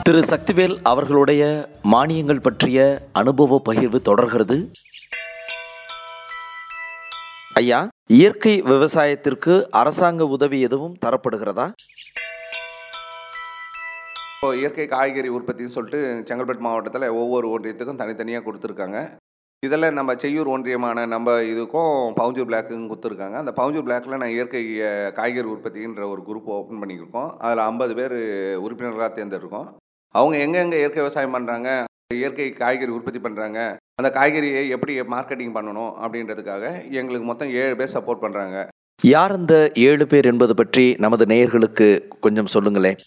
திரு சக்திவேல் அவர்களுடைய மானியங்கள் பற்றிய அனுபவ பகிர்வு தொடர்கிறது ஐயா இயற்கை விவசாயத்திற்கு அரசாங்க உதவி எதுவும் தரப்படுகிறதா இப்போ இயற்கை காய்கறி உற்பத்தின்னு சொல்லிட்டு செங்கல்பட்டு மாவட்டத்தில் ஒவ்வொரு ஒன்றியத்துக்கும் தனித்தனியாக கொடுத்துருக்காங்க இதில் நம்ம செய்யூர் ஒன்றியமான நம்ம இதுக்கும் பவுஞ்சூர் பிளாக்குன்னு கொடுத்துருக்காங்க அந்த பவுஞ்சூர் பிளாக்கில் நான் இயற்கை அஹ், காய்கறி உற்பத்தின்ற ஒரு குரூப் ஓப்பன் பண்ணியிருக்கோம் அதில் ஐம்பது பேர் உறுப்பினர்களாக தேர்ந்தெடுக்கோம் அவங்க எங்கெங்கே இயற்கை விவசாயம் பண்ணுறாங்க இயற்கை காய்கறி உற்பத்தி பண்ணுறாங்க அந்த காய்கறியை எப்படி மார்க்கெட்டிங் பண்ணணும் அப்படின்றதுக்காக எங்களுக்கு மொத்தம் ஏழு பேர் சப்போர்ட் பண்ணுறாங்க யார் அந்த ஏழு பேர் என்பது பற்றி நமது நேயர்களுக்கு கொஞ்சம் சொல்லுங்களேன்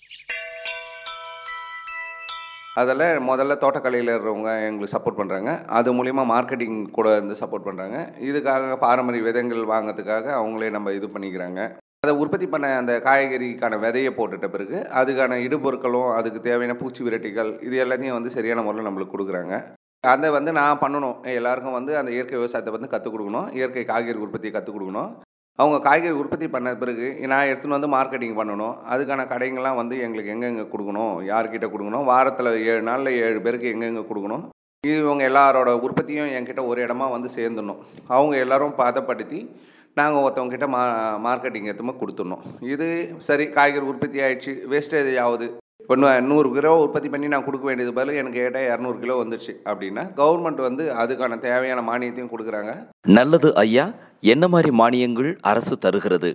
அதில் முதல்ல தோட்டக்கலையில் இருக்கிறவங்க எங்களுக்கு சப்போர்ட் பண்ணுறாங்க அது மூலிமா மார்க்கெட்டிங் கூட வந்து சப்போர்ட் பண்ணுறாங்க இதுக்காக பாரம்பரிய விதைகள் வாங்கிறதுக்காக அவங்களே நம்ம இது பண்ணிக்கிறாங்க அதை உற்பத்தி பண்ண அந்த காய்கறிக்கான விதையை போட்டுட்ட பிறகு அதுக்கான இடுபொருட்களும் அதுக்கு தேவையான பூச்சி விரட்டிகள் இது எல்லாத்தையும் வந்து சரியான முறையில் நம்மளுக்கு கொடுக்குறாங்க அதை வந்து நான் பண்ணணும் எல்லாருக்கும் வந்து அந்த இயற்கை விவசாயத்தை வந்து கற்றுக் கொடுக்கணும் இயற்கை காய்கறி உற்பத்தியை கற்றுக் கொடுக்கணும் அவங்க காய்கறி உற்பத்தி பண்ண பிறகு நான் எடுத்துன்னு வந்து மார்க்கெட்டிங் பண்ணணும் அதுக்கான கடைங்கள்லாம் வந்து எங்களுக்கு எங்கெங்கே கொடுக்கணும் யார்கிட்ட கொடுக்கணும் வாரத்தில் ஏழு நாளில் ஏழு பேருக்கு எங்கெங்கே கொடுக்கணும் இது இவங்க எல்லாரோட உற்பத்தியும் என்கிட்ட ஒரு இடமா வந்து சேர்ந்துடணும் அவங்க எல்லாரும் பதப்படுத்தி நாங்கள் ஒருத்தவங்க கிட்ட மா மார்க்கெட்டிங் எடுத்துமே கொடுத்துடணும் இது சரி காய்கறி உற்பத்தி ஆயிடுச்சு வேஸ்டேஜ் ஆகுது இப்போ நூ- நூறு கிலோ உற்பத்தி பண்ணி நான் கொடுக்க வேண்டியது பதில் எனக்கு கேட்டால் இரநூறு கிலோ வந்துடுச்சு அப்படின்னா கவர்மெண்ட் வந்து அதுக்கான தேவையான மானியத்தையும் கொடுக்குறாங்க நல்லது ஐயா என்ன மாதிரி மானியங்கள் அரசு தருகிறது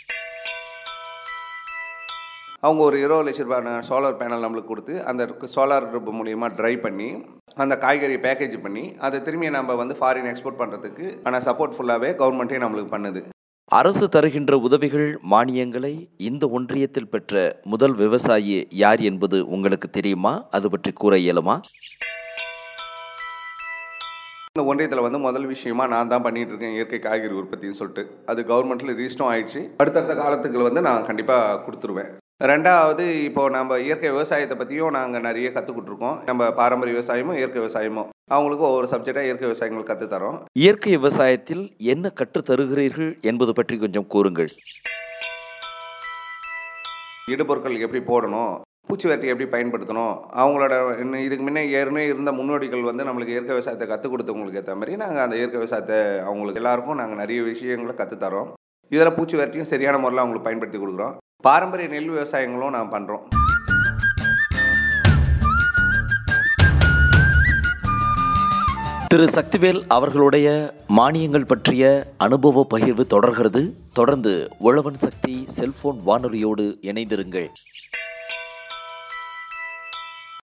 அவங்க ஒரு இருபது லட்ச ரூபாய் சோலார் பேனல் நம்மளுக்கு கொடுத்து அந்த சோலார் மூலியமாக ட்ரை பண்ணி அந்த காய்கறி பேக்கேஜ் பண்ணி அதை திரும்பி நம்ம வந்து ஃபாரின் எக்ஸ்போர்ட் பண்ணுறதுக்கு ஆனால் சப்போர்ட் ஃபுல்லாகவே கவர்மெண்ட்டே நம்மளுக்கு பண்ணுது அரசு தருகின்ற உதவிகள் மானியங்களை இந்த ஒன்றியத்தில் பெற்ற முதல் விவசாயி யார் என்பது உங்களுக்கு தெரியுமா அது பற்றி கூற இயலுமா இந்த ஒன்றியத்தில் வந்து முதல் விஷயமா நான் தான் பண்ணிட்டு இருக்கேன் இயற்கை காய்கறி உற்பத்தின்னு சொல்லிட்டு அது கவர்மெண்ட்ல ரிஜிஸ்டரும் ஆயிடுச்சு அடுத்தடுத்த காலத்துக்கு வந்து நான் கண்டிப்பாக கொடுத்துருவேன் ரெண்டாவது இப்போ நம்ம இயற்கை விவசாயத்தை பற்றியும் நாங்கள் நிறைய கற்றுக்கிட்டுருக்கோம் நம்ம பாரம்பரிய விவசாயமும் இயற்கை விவசாயமும் அவங்களுக்கு ஒவ்வொரு சப்ஜெக்டாக இயற்கை விவசாயங்கள் கற்றுத் தரோம் இயற்கை விவசாயத்தில் என்ன கற்றுத் தருகிறீர்கள் என்பது பற்றி கொஞ்சம் கூறுங்கள் இடுபொருட்கள் எப்படி போடணும் பூச்சி வெட்டி எப்படி பயன்படுத்தணும் அவங்களோட இன்னும் இதுக்கு முன்னே ஏற்கனவே இருந்த முன்னோடிகள் வந்து நம்மளுக்கு இயற்கை விவசாயத்தை கற்றுக் கொடுத்தவங்களுக்கு ஏற்ற மாதிரி நாங்கள் அந்த இயற்கை விவசாயத்தை அவங்களுக்கு எல்லாருக்கும் நாங்கள் நிறைய விஷயங்களை கற்றுத் தரோம் இதில் பூச்சி வெட்டியும் சரியான முறையில் அவங்களுக்கு பயன்படுத்தி கொடுக்குறோம் பாரம்பரிய நெல் விவசாயங்களும் நான் பண்ணுறோம் திரு சக்திவேல் அவர்களுடைய மானியங்கள் பற்றிய அனுபவ பகிர்வு தொடர்கிறது தொடர்ந்து உழவன் சக்தி செல்போன் வானொலியோடு இணைந்திருங்கள்